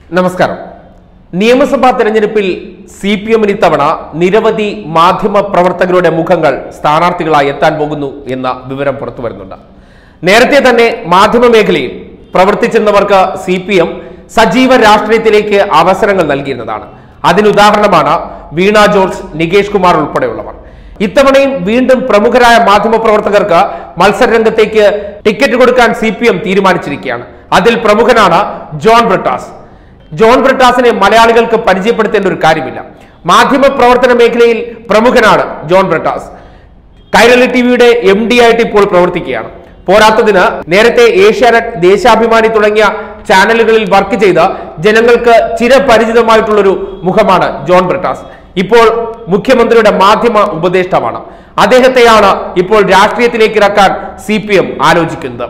നമസ്കാരം നിയമസഭാ തെരഞ്ഞെടുപ്പിൽ സി പി എമ്മിന് ഇത്തവണ നിരവധി മാധ്യമ പ്രവർത്തകരുടെ മുഖങ്ങൾ സ്ഥാനാർത്ഥികളായി എത്താൻ പോകുന്നു എന്ന വിവരം പുറത്തു വരുന്നുണ്ട് നേരത്തെ തന്നെ മാധ്യമ മേഖലയിൽ പ്രവർത്തിച്ചിരുന്നവർക്ക് സി പി എം സജീവ രാഷ്ട്രീയത്തിലേക്ക് അവസരങ്ങൾ നൽകിയിരുന്നതാണ് അതിനുദാഹരണമാണ് വീണ ജോർജ് നികേഷ് കുമാർ ഉൾപ്പെടെയുള്ളവർ ഇത്തവണയും വീണ്ടും പ്രമുഖരായ മാധ്യമ പ്രവർത്തകർക്ക് മത്സരരംഗത്തേക്ക് ടിക്കറ്റ് കൊടുക്കാൻ സി പി എം തീരുമാനിച്ചിരിക്കുകയാണ് അതിൽ പ്രമുഖനാണ് ജോൺ ബ്രിട്ടാസ് ജോൺ ബ്രിട്ടാസിനെ മലയാളികൾക്ക് പരിചയപ്പെടുത്തേണ്ട ഒരു കാര്യമില്ല മാധ്യമ പ്രവർത്തന മേഖലയിൽ പ്രമുഖനാണ് ജോൺ ബ്രിട്ടാസ് കൈരളി ടിവിയുടെ എം ഡി ആയിട്ട് ഇപ്പോൾ പ്രവർത്തിക്കുകയാണ് പോരാത്തതിന് നേരത്തെ ഏഷ്യാനെറ്റ് ദേശാഭിമാനി തുടങ്ങിയ ചാനലുകളിൽ വർക്ക് ചെയ്ത ജനങ്ങൾക്ക് ചിരപരിചിതമായിട്ടുള്ളൊരു മുഖമാണ് ജോൺ ബ്രിട്ടാസ് ഇപ്പോൾ മുഖ്യമന്ത്രിയുടെ മാധ്യമ ഉപദേഷ്ടാവാണ് അദ്ദേഹത്തെയാണ് ഇപ്പോൾ രാഷ്ട്രീയത്തിലേക്ക് ഇറക്കാൻ സി പി എം ആലോചിക്കുന്നത്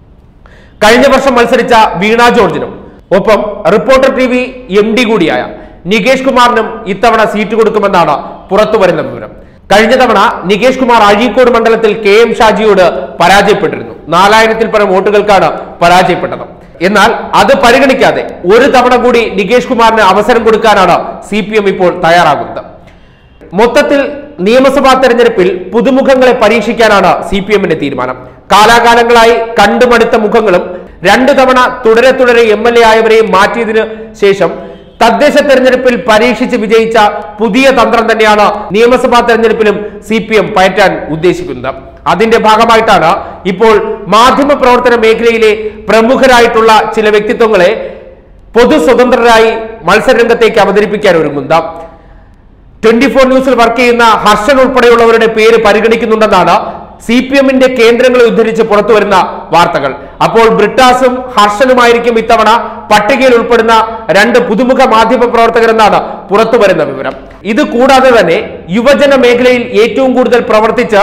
കഴിഞ്ഞ വർഷം മത്സരിച്ച വീണ ജോർജിനും ഒപ്പം reporter T V M D കൂടിയായ നികേഷ് കുമാറിനും ഇത്തവണ സീറ്റ് കൊടുക്കുമെന്നാണ് പുറത്തു വരുന്ന വിവരം കഴിഞ്ഞ തവണ നികേഷ് കുമാർ അഴീക്കോട് മണ്ഡലത്തിൽ കെ എം ഷാജിയോട് പരാജയപ്പെട്ടിരുന്നു നാലായിരത്തിൽ പരം വോട്ടുകൾക്കാണ് പരാജയപ്പെട്ടത് എന്നാൽ അത് പരിഗണിക്കാതെ ഒരു തവണ കൂടി നികേഷ് കുമാറിന് അവസരം കൊടുക്കാനാണ് സി ഇപ്പോൾ തയ്യാറാകുന്നത് മൊത്തത്തിൽ നിയമസഭാ തെരഞ്ഞെടുപ്പിൽ പുതുമുഖങ്ങളെ പരീക്ഷിക്കാനാണ് സി പി എമ്മിന്റെ തീരുമാനം കാലാകാലങ്ങളായി കണ്ടുമടുത്ത മുഖങ്ങളും രണ്ടു തവണ തുടരെ തുടരെ എം എൽ എ ആയവരെയും മാറ്റിയതിനു ശേഷം തദ്ദേശ തെരഞ്ഞെടുപ്പിൽ പരീക്ഷിച്ച് വിജയിച്ച പുതിയ തന്ത്രം തന്നെയാണ് നിയമസഭാ തെരഞ്ഞെടുപ്പിലും സി പി എം പയറ്റാൻ ഉദ്ദേശിക്കുന്നത് അതിന്റെ ഭാഗമായിട്ടാണ് ഇപ്പോൾ മാധ്യമ പ്രവർത്തന മേഖലയിലെ പ്രമുഖരായിട്ടുള്ള ചില വ്യക്തിത്വങ്ങളെ പൊതു സ്വതന്ത്രരായി മത്സരരംഗത്തേക്ക് അവതരിപ്പിക്കാൻ ഒരുങ്ങുന്നത് ട്വന്റി ഫോർ ന്യൂസിൽ വർക്ക് ചെയ്യുന്ന ഹർഷൻ ഉൾപ്പെടെയുള്ളവരുടെ പേര് പരിഗണിക്കുന്നുണ്ടെന്നാണ് സി പി എമ്മിന്റെ കേന്ദ്രങ്ങളെ ഉദ്ധരിച്ച് പുറത്തു വരുന്ന വാർത്തകൾ അപ്പോൾ ബ്രിട്ടാസും ഹർഷനുമായിരിക്കും ഇത്തവണ പട്ടികയിൽ ഉൾപ്പെടുന്ന രണ്ട് പുതുമുഖ മാധ്യമ പ്രവർത്തകരെന്നാണ് പുറത്തു വരുന്ന വിവരം ഇത് കൂടാതെ തന്നെ യുവജന മേഖലയിൽ ഏറ്റവും കൂടുതൽ പ്രവർത്തിച്ച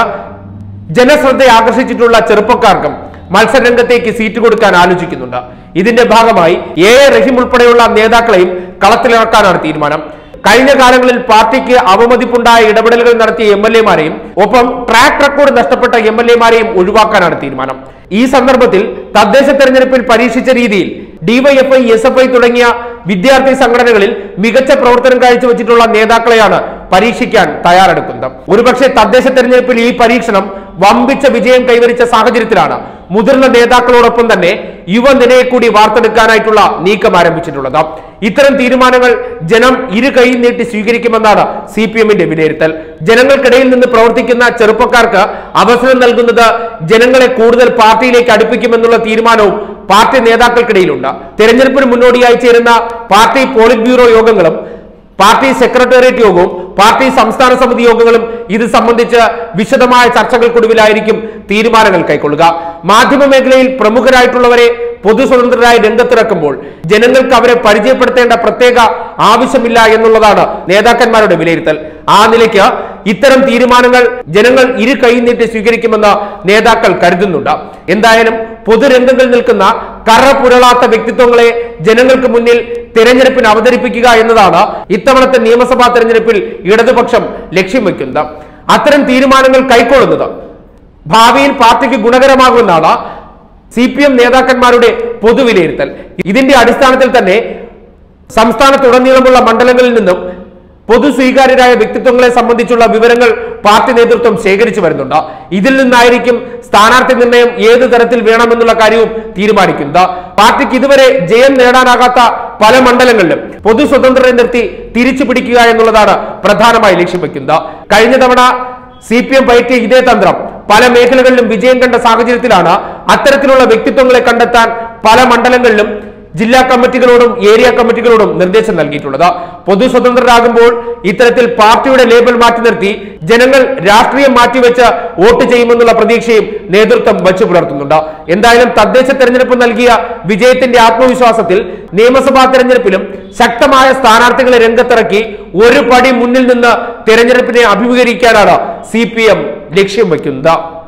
ജനശ്രദ്ധ ആകർഷിച്ചിട്ടുള്ള ചെറുപ്പക്കാർക്കും മത്സരരംഗത്തേക്ക് സീറ്റ് കൊടുക്കാൻ ആലോചിക്കുന്നുണ്ട് ഇതിന്റെ ഭാഗമായി എ എ റഹീം ഉൾപ്പെടെയുള്ള നേതാക്കളെയും കളത്തിലിറക്കാനാണ് തീരുമാനം കഴിഞ്ഞ കാലങ്ങളിൽ പാർട്ടിക്ക് അവമതിപ്പുണ്ടായ ഇടപെടലുകൾ നടത്തിയ എം എൽ എമാരെയും ഒപ്പം ട്രാക്ക് റെക്കോർഡ് നഷ്ടപ്പെട്ട എം എൽ എമാരെയും ഒഴിവാക്കാനാണ് തീരുമാനം ഈ സന്ദർഭത്തിൽ തദ്ദേശ തെരഞ്ഞെടുപ്പിൽ പരീക്ഷിച്ച രീതിയിൽ ഡിവൈഎഫ്ഐ എസ് എഫ് ഐ തുടങ്ങിയ വിദ്യാർത്ഥി സംഘടനകളിൽ മികച്ച പ്രവർത്തനം കാഴ്ചവെച്ചിട്ടുള്ള നേതാക്കളെയാണ് പരീക്ഷിക്കാൻ തയ്യാറെടുക്കുന്നത് ഒരുപക്ഷെ തദ്ദേശ തെരഞ്ഞെടുപ്പിൽ ഈ പരീക്ഷണം വമ്പിച്ച വിജയം കൈവരിച്ച സാഹചര്യത്തിലാണ് മുതിർന്ന നേതാക്കളോടൊപ്പം തന്നെ യുവനിരയെ കൂടി വാർത്തെടുക്കാനായിട്ടുള്ള നീക്കം ആരംഭിച്ചിട്ടുള്ളത് ഇത്തരം തീരുമാനങ്ങൾ ജനം ഇരു കൈ നീട്ടി സ്വീകരിക്കുമെന്നാണ് സി പി എമ്മിന്റെ വിലയിരുത്തൽ ജനങ്ങൾക്കിടയിൽ നിന്ന് പ്രവർത്തിക്കുന്ന ചെറുപ്പക്കാർക്ക് അവസരം നൽകുന്നത് ജനങ്ങളെ കൂടുതൽ പാർട്ടിയിലേക്ക് അടുപ്പിക്കുമെന്നുള്ള തീരുമാനവും പാർട്ടി നേതാക്കൾക്കിടയിലുണ്ട് തെരഞ്ഞെടുപ്പിന് മുന്നോടിയായി ചേരുന്ന പാർട്ടി പോളിറ്റ് ബ്യൂറോ യോഗങ്ങളും പാർട്ടി സെക്രട്ടേറിയറ്റ് യോഗവും പാർട്ടി സംസ്ഥാന സമിതി യോഗങ്ങളും ഇത് സംബന്ധിച്ച് വിശദമായ ചർച്ചകൾക്കൊടുവിലായിരിക്കും തീരുമാനങ്ങൾ കൈക്കൊള്ളുക മാധ്യമ മേഖലയിൽ പ്രമുഖരായിട്ടുള്ളവരെ പൊതു സ്വതന്ത്രരായി രംഗത്തിറക്കുമ്പോൾ ജനങ്ങൾക്ക് അവരെ പരിചയപ്പെടുത്തേണ്ട പ്രത്യേക ആവശ്യമില്ല എന്നുള്ളതാണ് നേതാക്കന്മാരുടെ വിലയിരുത്തൽ ആ നിലയ്ക്ക് ഇത്തരം തീരുമാനങ്ങൾ ജനങ്ങൾ ഇരു കൈ നീട്ടി സ്വീകരിക്കുമെന്ന് നേതാക്കൾ കരുതുന്നുണ്ട് എന്തായാലും പൊതുരംഗങ്ങളിൽ നിൽക്കുന്ന കറ പുരളാത്ത വ്യക്തിത്വങ്ങളെ ജനങ്ങൾക്ക് മുന്നിൽ തെരഞ്ഞെടുപ്പിന് അവതരിപ്പിക്കുക എന്നതാണ് ഇത്തവണത്തെ നിയമസഭാ തെരഞ്ഞെടുപ്പിൽ ഇടതുപക്ഷം ലക്ഷ്യം വെക്കുന്നത് അത്തരം തീരുമാനങ്ങൾ കൈക്കൊള്ളുന്നത് ഭാവിയിൽ പാർട്ടിക്ക് ഗുണകരമാകുമെന്നാണ് സി പി എം നേതാക്കന്മാരുടെ പൊതുവിലയിരുത്തൽ ഇതിന്റെ അടിസ്ഥാനത്തിൽ തന്നെ സംസ്ഥാനത്തുടനീളമുള്ള മണ്ഡലങ്ങളിൽ നിന്നും പൊതു സ്വീകാര്യരായ വ്യക്തിത്വങ്ങളെ സംബന്ധിച്ചുള്ള വിവരങ്ങൾ പാർട്ടി നേതൃത്വം ശേഖരിച്ചു വരുന്നുണ്ട് ഇതിൽ നിന്നായിരിക്കും സ്ഥാനാർത്ഥി നിർണയം ഏത് തരത്തിൽ വേണമെന്നുള്ള കാര്യവും തീരുമാനിക്കുന്നത് പാർട്ടിക്ക് ഇതുവരെ ജയം നേടാനാകാത്ത പല മണ്ഡലങ്ങളിലും പൊതു സ്വതന്ത്രരെ നിർത്തി തിരിച്ചു പിടിക്കുക എന്നുള്ളതാണ് പ്രധാനമായി ലക്ഷ്യം വെക്കുന്നത് കഴിഞ്ഞ തവണ സി പി എം പയറ്റിയ ഇതേ തന്ത്രം പല മേഖലകളിലും വിജയം കണ്ട സാഹചര്യത്തിലാണ് അത്തരത്തിലുള്ള വ്യക്തിത്വങ്ങളെ കണ്ടെത്താൻ പല മണ്ഡലങ്ങളിലും ജില്ലാ കമ്മിറ്റികളോടും ഏരിയ കമ്മിറ്റികളോടും നിർദ്ദേശം നൽകിയിട്ടുള്ളത് പൊതു സ്വതന്ത്രരാകുമ്പോൾ ഇത്തരത്തിൽ പാർട്ടിയുടെ ലേബൽ മാറ്റി നിർത്തി ജനങ്ങൾ രാഷ്ട്രീയം മാറ്റിവെച്ച് വോട്ട് ചെയ്യുമെന്നുള്ള പ്രതീക്ഷയും നേതൃത്വം വച്ചു പുലർത്തുന്നുണ്ട് എന്തായാലും തദ്ദേശ തെരഞ്ഞെടുപ്പ് നൽകിയ വിജയത്തിന്റെ ആത്മവിശ്വാസത്തിൽ നിയമസഭാ തെരഞ്ഞെടുപ്പിലും ശക്തമായ സ്ഥാനാർത്ഥികളെ രംഗത്തിറക്കി ഒരു പടി മുന്നിൽ നിന്ന് തെരഞ്ഞെടുപ്പിനെ അഭിമുഖീകരിക്കാനാണ് സി ലക്ഷ്യം വയ്ക്കുന്നത്